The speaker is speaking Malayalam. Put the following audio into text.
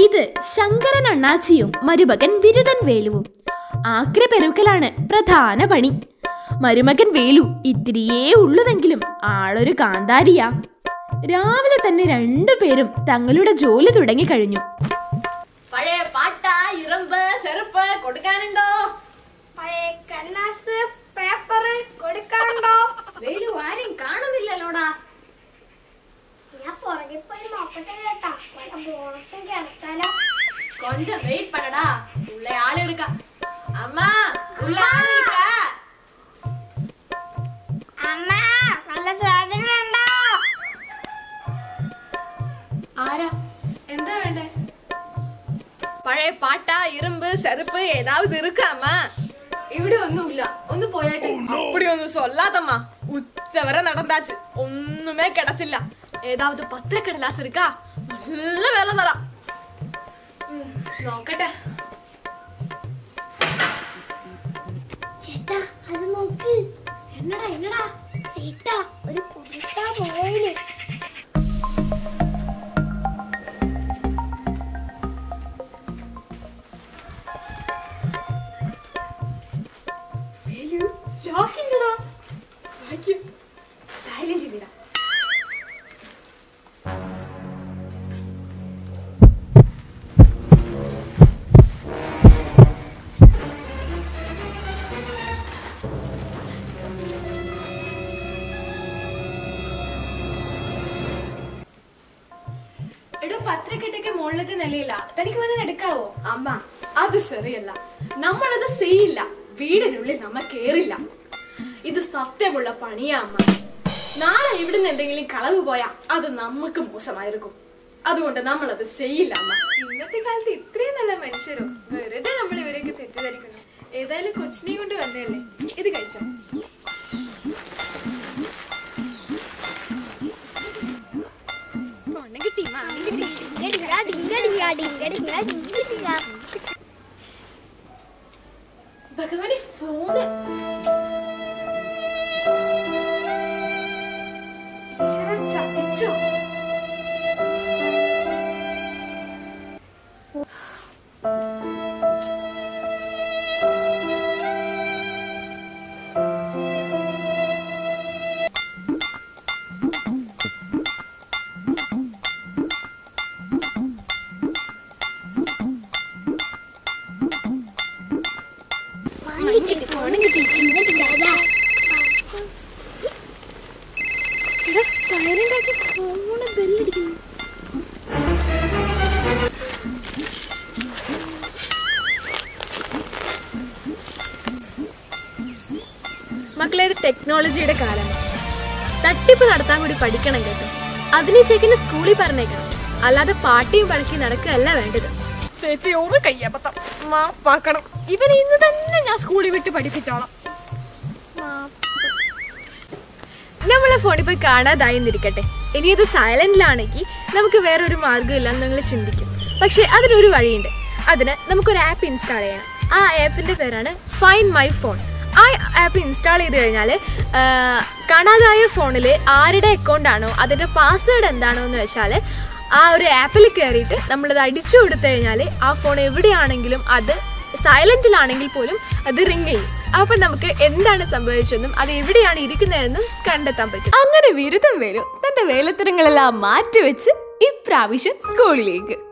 ഇത് ശങ്കരൻ അണ്ണാച്ചിയും മരുമകൻ ബിരുദൻ വേലുവും ആക്രി പെരുക്കലാണ് പ്രധാന പണി മരുമകൻ വേലു ഇത്തിരിയേ ഉള്ളുവെങ്കിലും ആളൊരു കാന്താരിയാ രാവിലെ തന്നെ രണ്ടുപേരും തങ്ങളുടെ ജോലി തുടങ്ങിക്കഴിഞ്ഞു പഴയ പാട്ട ഇറമ്പ് ചെറുപ്പ് കൊടുക്കാനുണ്ടോ പഴയ കന്നാസ് പേപ്പർ കൊടുക്കാനുണ്ടോ വേലു ആരും കാണുന്നില്ലല്ലോടാ ഞാൻ പുറകെ പോയി നോക്കട്ടെ കേട്ടാ വല്ല ബോണസും കിടച്ചാലോ கொஞ்சம் வெயிட் பண்ணடா உள்ள ஆள் இருக்கா அம்மா உள்ள ஆள் இருக்கா അമ്മ നല്ല സാധനം ഉണ്ടോ ആരാ എന്താ വേണ്ടേ പഴയ പാട്ട ഇരുമ്പ് செருப்பு ஏதாவது இருக்காமா ഇവിടെ ഒന്നുമില്ല ഒന്ന് പോയാട്ടെ அப்படி ஒன்னு சொல்லாதம்மா உச்ச வரை நடந்தாச்சு ஒண்ணுமே கிடைச்சிല്ല ஏதாவது பத்திரக்கடலாஸ் இருக்கா நல்ல வேலை தரான் ഉം, നോക്കട്ടെ ചേട്ടാ അത് നോക്ക് എന്നടാ എന്നടാ ചേട്ടാ ഒരു പുതുസാ മൊബൈല് വേലു ലോക്കില്ലടാ ഭാഗ്യം സൈലന്റ് ഇടാ എടോ പത്രക്കെട്ടൊക്കെ മുകളിലത്തെ നിലയില്ല തനിക്ക് വന്ന് എടുക്കാവോ അമ്മ അത് ശരിയല്ല നമ്മളത് ചെയ്യില്ല വീടിനുള്ളിൽ നമ്മ കേറില്ല ഇത് സത്യമുള്ള പണിയാ അമ്മ നാളെ ഇവിടുന്ന് എന്തെങ്കിലും കളവ് പോയാ അത് നമുക്ക് മോശമായിരിക്കും അതുകൊണ്ട് നമ്മൾ അത് ചെയ്യില്ല അമ്മ ഇന്നത്തെ കാലത്ത് ഇത്രയും നല്ല മനുഷ്യരോ വെറുതെ നമ്മൾ ഇവരെയൊക്കെ തെറ്റിദ്ധരിക്കുന്നു ഏതായാലും കൊച്ചിനെയും കൊണ്ട് വന്നതല്ലേ ഇത് കഴിച്ചോ ഡിങ്കടിങ്ക, ഡിങ്കടിങ്ക, ഡിങ്കടിങ്ക, ഡിങ്കടിങ്ക. ഭഗവാനെ ഫോണ് ഈശ്വരാ, ചതിച്ചോ ഫോൺ കിട്ടി, ഫോൺ കിട്ടി, ഡിങ്കടിങ്ക, അതാ. മക്കളെ ഇത് ടെക്നോളജിയുടെ കാലമാണ് തട്ടിപ്പ് നടത്താൻ കൂടി പഠിക്കണം കേട്ടോ അതിന് ചെക്കിന് സ്കൂളിൽ പറഞ്ഞേക്കണം അല്ലാതെ പാട്ടിയും പഴക്കി നടക്കുകയല്ല വേണ്ടത് ചേച്ചി ഒരു കയ്യബത്തം മാപ്പാക്കണം ഇവൻ ഇന്ന് തന്നെ ഞാൻ സ്കൂളിൽ വിട്ട് പഠിപ്പിച്ചോളാം നമ്മളെ ഫോണിൽ പോയി കാണാതായി എന്നിരിക്കട്ടെ ഇനി ഇത് സൈലന്റിലാണെങ്കിൽ നമുക്ക് വേറൊരു മാർഗ്ഗമില്ല എന്ന് നിങ്ങൾ ചിന്തിക്കും പക്ഷേ അതിനൊരു വഴിയുണ്ട് അതിന് നമുക്കൊരു ആപ്പ് ഇൻസ്റ്റാൾ ചെയ്യണം ആ ആപ്പിൻ്റെ പേരാണ് ഫൈൻ മൈ ഫോൺ ആ ആപ്പ് ഇൻസ്റ്റാൾ ചെയ്ത് കഴിഞ്ഞാൽ കാണാതായ ഫോണിൽ ആരുടെ അക്കൗണ്ട് ആണോ അതിൻ്റെ പാസ്വേഡ് എന്താണോ എന്ന് വെച്ചാൽ ആ ഒരു ആപ്പിൽ കയറിയിട്ട് നമ്മളത് അടിച്ചു കൊടുത്തു കഴിഞ്ഞാൽ ആ ഫോൺ എവിടെയാണെങ്കിലും അത് സൈലന്റിലാണെങ്കിൽ പോലും അത് റിങ് ചെയ്യും അപ്പൊ നമുക്ക് എന്താണ് സംഭവിച്ചതെന്നും അത് എവിടെയാണ് ഇരിക്കുന്നതെന്നും കണ്ടെത്താൻ പറ്റും അങ്ങനെ ബിരുദം വേലു തന്റെ വേലത്തരങ്ങളെല്ലാം മാറ്റിവെച്ച് ഇപ്രാവശ്യം സ്കൂളിലേക്ക്